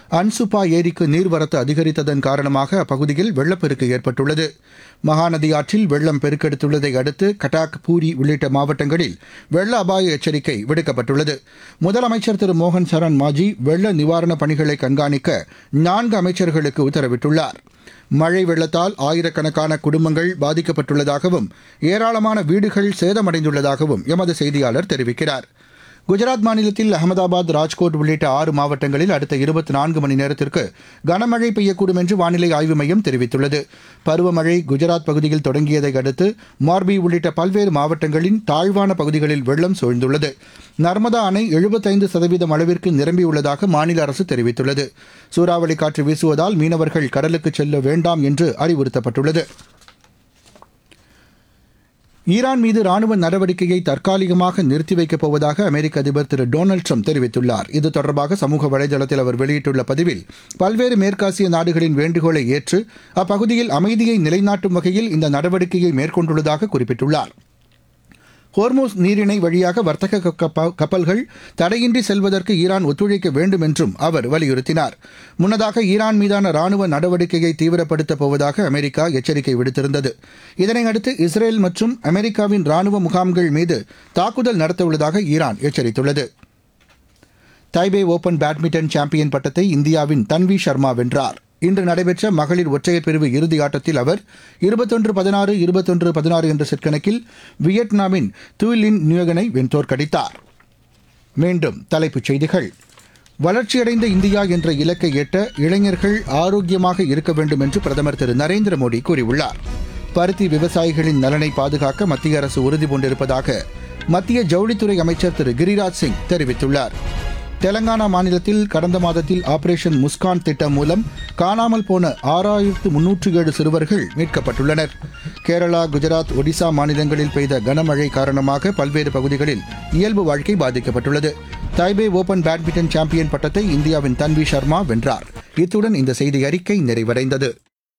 அன்சுப்பா ஏரிக்கு நீர்வரத்து அதிகரித்ததன் காரணமாக அப்பகுதியில் வெள்ளப்பெருக்கு ஏற்பட்டுள்ளது மகாநதி ஆற்றில் வெள்ளம் பெருக்கெடுத்துள்ளதை அடுத்து கட்டாக் பூரி உள்ளிட்ட மாவட்டங்களில் வெள்ள அபாய எச்சரிக்கை விடுக்கப்பட்டுள்ளது முதலமைச்சர் திரு மோகன் சரண் மாஜி வெள்ள நிவாரணப் பணிகளை கண்காணிக்க நான்கு அமைச்சர்களுக்கு உத்தரவிட்டுள்ளார் மழை வெள்ளத்தால் ஆயிரக்கணக்கான குடும்பங்கள் பாதிக்கப்பட்டுள்ளதாகவும் ஏராளமான வீடுகள் சேதமடைந்துள்ளதாகவும் எமது செய்தியாளர் தெரிவிக்கிறார் குஜராத் மாநிலத்தில் அகமதாபாத் ராஜ்கோட் உள்ளிட்ட ஆறு மாவட்டங்களில் அடுத்த இருபத்தி நான்கு மணி நேரத்திற்கு கனமழை பெய்யக்கூடும் என்று வானிலை ஆய்வு மையம் தெரிவித்துள்ளது பருவமழை குஜராத் பகுதியில் தொடங்கியதை அடுத்து மார்பி உள்ளிட்ட பல்வேறு மாவட்டங்களின் தாழ்வான பகுதிகளில் வெள்ளம் சூழ்ந்துள்ளது நர்மதா அணை எழுபத்தைந்து சதவீதம் அளவிற்கு நிரம்பியுள்ளதாக மாநில அரசு தெரிவித்துள்ளது சூறாவளி காற்று வீசுவதால் மீனவர்கள் கடலுக்கு செல்ல வேண்டாம் என்று அறிவுறுத்தப்பட்டுள்ளது ஈரான் மீது ராணுவ நடவடிக்கையை தற்காலிகமாக நிறுத்தி வைக்கப் போவதாக அமெரிக்க அதிபர் திரு டொனால்டு ட்ரம்ப் தெரிவித்துள்ளார் இது தொடர்பாக சமூக வலைதளத்தில் அவர் வெளியிட்டுள்ள பதிவில் பல்வேறு மேற்காசிய நாடுகளின் வேண்டுகோளை ஏற்று அப்பகுதியில் அமைதியை நிலைநாட்டும் வகையில் இந்த நடவடிக்கையை மேற்கொண்டுள்ளதாக குறிப்பிட்டுள்ளார் ஹோர்மோஸ் நீரிணை வழியாக வர்த்தக கப்ப- கப்பல்கள் தடையின்றி செல்வதற்கு ஈரான் ஒத்துழைக்க வேண்டும் என்றும் அவர் வலியுறுத்தினார் முன்னதாக ஈரான் மீதான ராணுவ நடவடிக்கையை தீவிரப்படுத்தப் போவதாக அமெரிக்கா எச்சரிக்கை விடுத்திருந்தது இதனையடுத்து இஸ்ரேல் மற்றும் அமெரிக்காவின் ராணுவ முகாம்கள் மீது தாக்குதல் நடத்தவுள்ளதாக ஈரான் எச்சரித்துள்ளது தைபே ஓபன் பேட்மிண்டன் சாம்பியன் பட்டத்தை இந்தியாவின் தன்வி சர்மா வென்றார் இன்று நடைபெற்ற மகளிர் ஒற்றையர் பிரிவு இறுதி ஆட்டத்தில் அவர் இருபத்தொன்று பதினாறு இருபத்தொன்று பதினாறு என்ற செட் கணக்கில் வியட்நாமின் துயிலின் நியோகனை வென் தோற்கடித்தார் மீண்டும் தலைப்புச் செய்திகள் வளர்ச்சியடைந்த இந்தியா என்ற இலக்கை எட்ட இளைஞர்கள் ஆரோக்கியமாக இருக்க வேண்டும் என்று பிரதமர் திரு நரேந்திர மோடி கூறியுள்ளார் பருத்தி விவசாயிகளின் நலனை பாதுகாக்க மத்திய அரசு உறுதி பூண்டிருப்பதாக மத்திய ஜவுளித்துறை அமைச்சர் திரு கிரிராஜ் சிங் தெரிவித்துள்ளார் தெலங்கானா மாநிலத்தில் கடந்த மாதத்தில் ஆபரேஷன் முஸ்கான் திட்டம் மூலம் காணாமல் போன ஆறாயிரத்து முன்னூற்று ஏழு சிறுவர்கள் மீட்கப்பட்டுள்ளனர் கேரளா குஜராத் ஒடிசா மாநிலங்களில் பெய்த கனமழை காரணமாக பல்வேறு பகுதிகளில் இயல்பு வாழ்க்கை பாதிக்கப்பட்டுள்ளது தாய்பே ஓபன் பேட்மிண்டன் சாம்பியன் பட்டத்தை இந்தியாவின் தன்வி சர்மா வென்றார் இத்துடன் இந்த செய்தி அறிக்கை நிறைவடைந்தது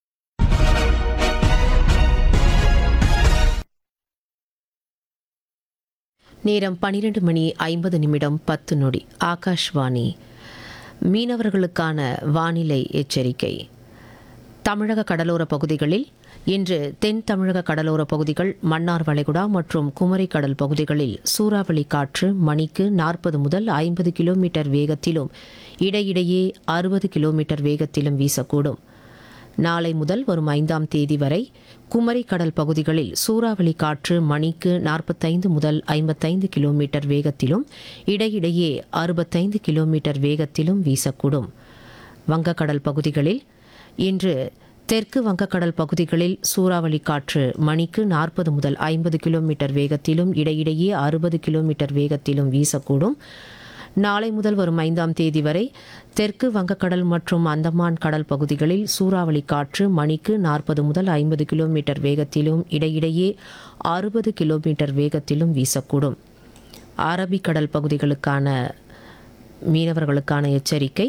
நேரம் பனிரெண்டு மணி ஐம்பது நிமிடம் பத்து நொடி ஆகாஷ்வாணி மீனவர்களுக்கான வானிலை எச்சரிக்கை தமிழக கடலோர பகுதிகளில் இன்று தென் தமிழக கடலோர பகுதிகள் மன்னார் வளைகுடா மற்றும் குமரி கடல் பகுதிகளில் சூறாவளி காற்று மணிக்கு நாற்பது முதல் ஐம்பது கிலோமீட்டர் வேகத்திலும் இடையிடையே அறுபது கிலோமீட்டர் வேகத்திலும் வீசக்கூடும் நாளை முதல் வரும் ஐந்தாம் தேதி வரை குமரி கடல் பகுதிகளில் சூறாவளி காற்று மணிக்கு நாற்பத்தைந்து முதல் ஐம்பத்தைந்து கிலோமீட்டர் வேகத்திலும் இடையிடையே அறுபத்தைந்து கிலோமீட்டர் வேகத்திலும் வீசக்கூடும் வங்கக்கடல் பகுதிகளில் இன்று தெற்கு வங்கக்கடல் பகுதிகளில் சூறாவளி காற்று மணிக்கு நாற்பது முதல் ஐம்பது கிலோமீட்டர் வேகத்திலும் இடையிடையே அறுபது கிலோமீட்டர் வேகத்திலும் வீசக்கூடும் நாளை முதல் வரும் ஐந்தாம் தேதி வரை தெற்கு வங்கக்கடல் மற்றும் அந்தமான் கடல் பகுதிகளில் சூறாவளி காற்று மணிக்கு நாற்பது முதல் ஐம்பது கிலோமீட்டர் வேகத்திலும் இடையிடையே அறுபது கிலோமீட்டர் வேகத்திலும் வீசக்கூடும் அரபிக்கடல் பகுதிகளுக்கான மீனவர்களுக்கான எச்சரிக்கை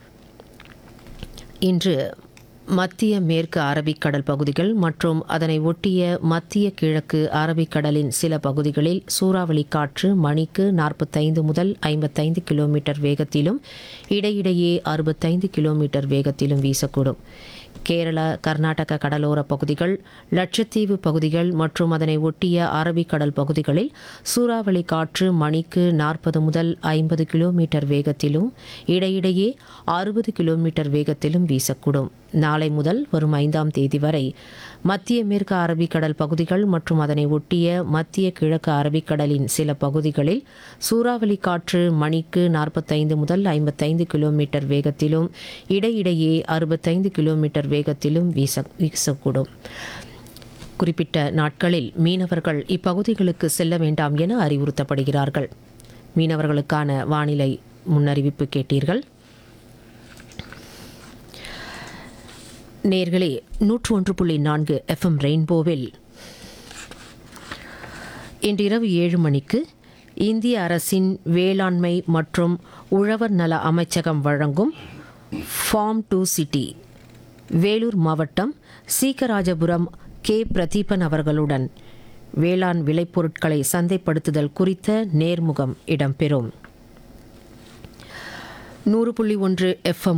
இன்று மத்திய மேற்கு அரபிக்கடல் பகுதிகள் மற்றும் அதனை ஒட்டிய மத்திய கிழக்கு அரபிக்கடலின் சில பகுதிகளில் சூறாவளி காற்று மணிக்கு நாற்பத்தைந்து முதல் ஐம்பத்தைந்து கிலோமீட்டர் வேகத்திலும் இடையிடையே அறுபத்தைந்து கிலோமீட்டர் வேகத்திலும் வீசக்கூடும் கேரள கர்நாடக கடலோர பகுதிகள் லட்சத்தீவு பகுதிகள் மற்றும் அதனை ஒட்டிய அரபிக்கடல் பகுதிகளில் சூறாவளி காற்று மணிக்கு நாற்பது முதல் ஐம்பது கிலோமீட்டர் வேகத்திலும் இடையிடையே அறுபது கிலோமீட்டர் வேகத்திலும் வீசக்கூடும் நாளை முதல் வரும் ஐந்தாம் தேதி வரை மத்திய மேற்கு அரபிக்கடல் பகுதிகள் மற்றும் அதனை ஒட்டிய மத்திய கிழக்கு அரபிக்கடலின் சில பகுதிகளில் சூறாவளி காற்று மணிக்கு நாற்பத்தைந்து முதல் ஐம்பத்தைந்து கிலோமீட்டர் வேகத்திலும் இடையிடையே அறுபத்தைந்து கிலோமீட்டர் வேகத்திலும் வீச வீசக்கூடும் குறிப்பிட்ட நாட்களில் மீனவர்கள் இப்பகுதிகளுக்கு செல்ல வேண்டாம் என அறிவுறுத்தப்படுகிறார்கள் மீனவர்களுக்கான வானிலை முன்னறிவிப்பு கேட்டீர்கள் நேர்களே நூற்று ஒன்று புள்ளி நான்கு எஃப்எம் ரெயின்போவில் இன்றிரவு ஏழு மணிக்கு இந்திய அரசின் வேளாண்மை மற்றும் உழவர் நல அமைச்சகம் வழங்கும் ஃபார்ம் டு சிட்டி வேலூர் மாவட்டம் சீக்கராஜபுரம் கே பிரதீபன் அவர்களுடன் வேளாண் விளைபொருட்களை சந்தைப்படுத்துதல் குறித்த நேர்முகம் இடம்பெறும் நூறு புள்ளி ஒன்று எஃப்எம்